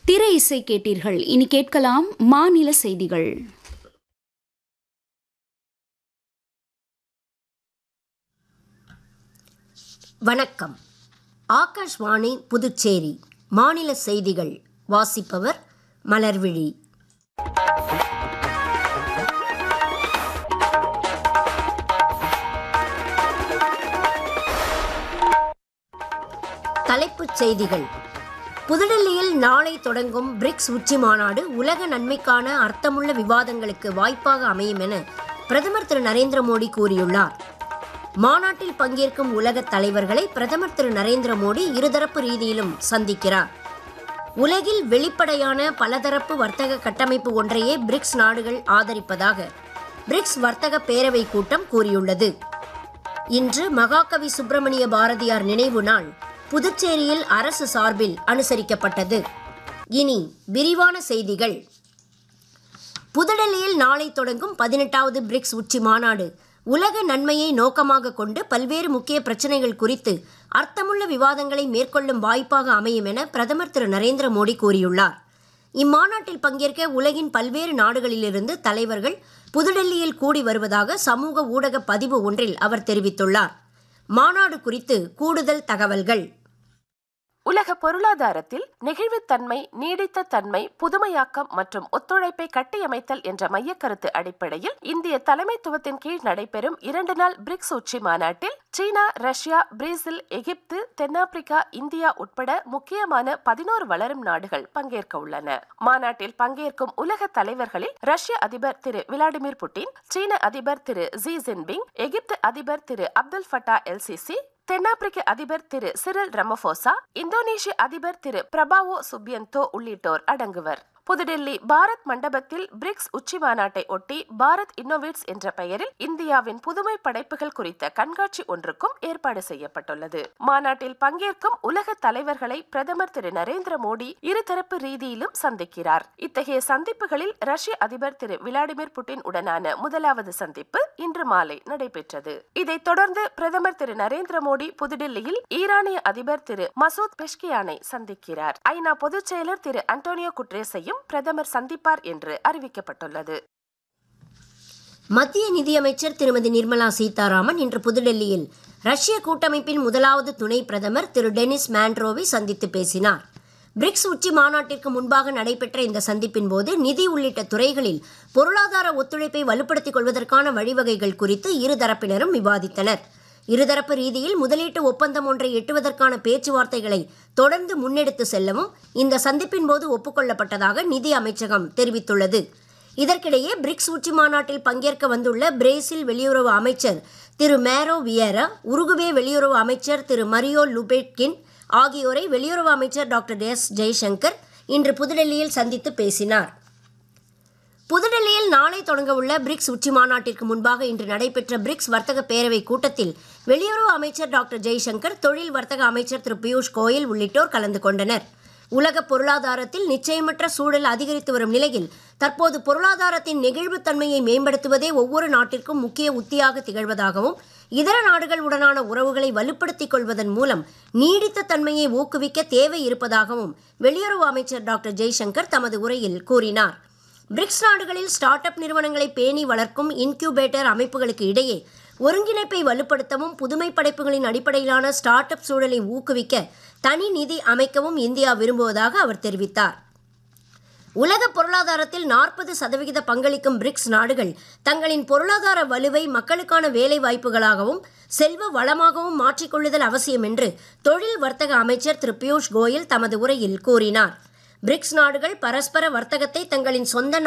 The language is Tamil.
திரை இசை கேட்டீர்கள் இனி கேட்கலாம் மாநில செய்திகள் வணக்கம் ஆகாஷ்வாணி புதுச்சேரி மாநில செய்திகள் வாசிப்பவர் மலர்விழி தலைப்புச் செய்திகள் புதுடெல்லியில் நாளை தொடங்கும் பிரிக்ஸ் உச்சி மாநாடு உலக நன்மைக்கான அர்த்தமுள்ள விவாதங்களுக்கு வாய்ப்பாக அமையும் என பிரதமர் திரு நரேந்திர மோடி கூறியுள்ளார் மாநாட்டில் பங்கேற்கும் உலக தலைவர்களை பிரதமர் திரு நரேந்திர மோடி இருதரப்பு ரீதியிலும் சந்திக்கிறார் உலகில் வெளிப்படையான பலதரப்பு வர்த்தக கட்டமைப்பு ஒன்றையே பிரிக்ஸ் நாடுகள் ஆதரிப்பதாக பிரிக்ஸ் வர்த்தக பேரவை கூட்டம் கூறியுள்ளது இன்று மகாகவி சுப்பிரமணிய பாரதியார் நினைவு நாள் புதுச்சேரியில் அரசு சார்பில் அனுசரிக்கப்பட்டது இனி விரிவான செய்திகள் புதுடெல்லியில் நாளை தொடங்கும் பதினெட்டாவது பிரிக்ஸ் உச்சி மாநாடு உலக நன்மையை நோக்கமாக கொண்டு பல்வேறு முக்கிய பிரச்சனைகள் குறித்து அர்த்தமுள்ள விவாதங்களை மேற்கொள்ளும் வாய்ப்பாக அமையும் என பிரதமர் திரு நரேந்திர மோடி கூறியுள்ளார் இம்மாநாட்டில் பங்கேற்க உலகின் பல்வேறு நாடுகளிலிருந்து தலைவர்கள் புதுடெல்லியில் கூடி வருவதாக சமூக ஊடக பதிவு ஒன்றில் அவர் தெரிவித்துள்ளார் மாநாடு குறித்து கூடுதல் தகவல்கள் உலக பொருளாதாரத்தில் நெகிழ்வுத்தன்மை நீடித்த தன்மை புதுமையாக்கம் மற்றும் ஒத்துழைப்பை கட்டியமைத்தல் என்ற மையக்கருத்து அடிப்படையில் இந்திய தலைமைத்துவத்தின் கீழ் நடைபெறும் இரண்டு நாள் பிரிக்ஸ் உச்சி மாநாட்டில் சீனா ரஷ்யா பிரேசில் எகிப்து தென்னாப்பிரிக்கா இந்தியா உட்பட முக்கியமான பதினோரு வளரும் நாடுகள் பங்கேற்க உள்ளன மாநாட்டில் பங்கேற்கும் உலக தலைவர்களில் ரஷ்ய அதிபர் திரு விளாடிமிர் புட்டின் சீன அதிபர் திரு ஜி ஜின்பிங் எகிப்து அதிபர் திரு அப்துல் ஃபட்டா எல்சிசி தென்னாப்பிரிக்க அதிபர் திரு சிரில் ரமபோசா இந்தோனேஷிய அதிபர் திரு பிரபாவோ சுபியந்தோ உள்ளிட்டோர் அடங்குவர் புதுடெல்லி பாரத் மண்டபத்தில் பிரிக்ஸ் உச்சி மாநாட்டை ஒட்டி பாரத் இன்னோவேட்ஸ் என்ற பெயரில் இந்தியாவின் புதுமை படைப்புகள் குறித்த கண்காட்சி ஒன்றுக்கும் ஏற்பாடு செய்யப்பட்டுள்ளது மாநாட்டில் பங்கேற்கும் உலக தலைவர்களை பிரதமர் திரு நரேந்திர மோடி இருதரப்பு ரீதியிலும் சந்திக்கிறார் இத்தகைய சந்திப்புகளில் ரஷ்ய அதிபர் திரு விளாடிமிர் புட்டின் உடனான முதலாவது சந்திப்பு இன்று மாலை நடைபெற்றது இதைத் தொடர்ந்து பிரதமர் திரு நரேந்திர மோடி புதுடில்லியில் ஈரானிய அதிபர் திரு மசூத் பெஷ்கியானை சந்திக்கிறார் ஐநா பொதுச் செயலர் திரு அண்டோனியோ குட்ரேஸையும் பிரதமர் சந்திப்பார் என்று அறிவிக்கப்பட்டுள்ளது மத்திய நிதியமைச்சர் திருமதி நிர்மலா சீதாராமன் இன்று புதுடெல்லியில் ரஷ்ய கூட்டமைப்பின் முதலாவது துணை பிரதமர் திரு டெனிஸ் மேண்ட்ரோவை சந்தித்து பேசினார் பிரிக்ஸ் உச்சி மாநாட்டிற்கு முன்பாக நடைபெற்ற இந்த சந்திப்பின் போது நிதி உள்ளிட்ட துறைகளில் பொருளாதார ஒத்துழைப்பை வலுப்படுத்திக் கொள்வதற்கான வழிவகைகள் குறித்து இருதரப்பினரும் விவாதித்தனர் இருதரப்பு ரீதியில் முதலீட்டு ஒப்பந்தம் ஒன்றை எட்டுவதற்கான பேச்சுவார்த்தைகளை தொடர்ந்து முன்னெடுத்து செல்லவும் இந்த சந்திப்பின் போது ஒப்புக்கொள்ளப்பட்டதாக நிதி அமைச்சகம் தெரிவித்துள்ளது இதற்கிடையே பிரிக்ஸ் உச்சி மாநாட்டில் பங்கேற்க வந்துள்ள பிரேசில் வெளியுறவு அமைச்சர் திரு மேரோ வியரா உருகுவே வெளியுறவு அமைச்சர் திரு மரியோ லுபேட்கின் ஆகியோரை வெளியுறவு அமைச்சர் டாக்டர் எஸ் ஜெய்சங்கர் இன்று புதுடெல்லியில் சந்தித்து பேசினார் புதுடெல்லியில் நாளை தொடங்கவுள்ள பிரிக்ஸ் உச்சி மாநாட்டிற்கு முன்பாக இன்று நடைபெற்ற பிரிக்ஸ் வர்த்தக பேரவை கூட்டத்தில் வெளியுறவு அமைச்சர் டாக்டர் ஜெய்சங்கர் தொழில் வர்த்தக அமைச்சர் திரு பியூஷ் கோயல் உள்ளிட்டோர் கலந்து கொண்டனர் உலக பொருளாதாரத்தில் நிச்சயமற்ற சூழல் அதிகரித்து வரும் நிலையில் தற்போது பொருளாதாரத்தின் நெகிழ்வுத்தன்மையை மேம்படுத்துவதே ஒவ்வொரு நாட்டிற்கும் முக்கிய உத்தியாக திகழ்வதாகவும் இதர நாடுகள் உடனான உறவுகளை வலுப்படுத்திக் கொள்வதன் மூலம் நீடித்த தன்மையை ஊக்குவிக்க தேவை இருப்பதாகவும் வெளியுறவு அமைச்சர் டாக்டர் ஜெய்சங்கர் தமது உரையில் கூறினார் பிரிக்ஸ் நாடுகளில் ஸ்டார்ட் அப் நிறுவனங்களை பேணி வளர்க்கும் இன்குபேட்டர் அமைப்புகளுக்கு இடையே ஒருங்கிணைப்பை வலுப்படுத்தவும் புதுமை படைப்புகளின் அடிப்படையிலான ஸ்டார்ட் அப் சூழலை ஊக்குவிக்க தனி நிதி அமைக்கவும் இந்தியா விரும்புவதாக அவர் தெரிவித்தார் உலக பொருளாதாரத்தில் நாற்பது சதவிகித பங்களிக்கும் பிரிக்ஸ் நாடுகள் தங்களின் பொருளாதார வலுவை மக்களுக்கான வேலை வாய்ப்புகளாகவும் செல்வ வளமாகவும் மாற்றிக்கொள்ளுதல் அவசியம் என்று தொழில் வர்த்தக அமைச்சர் திரு பியூஷ் கோயல் தமது உரையில் கூறினார் பிரிக்ஸ் நாடுகள் பரஸ்பர வர்த்தகத்தை தங்களின் சொந்த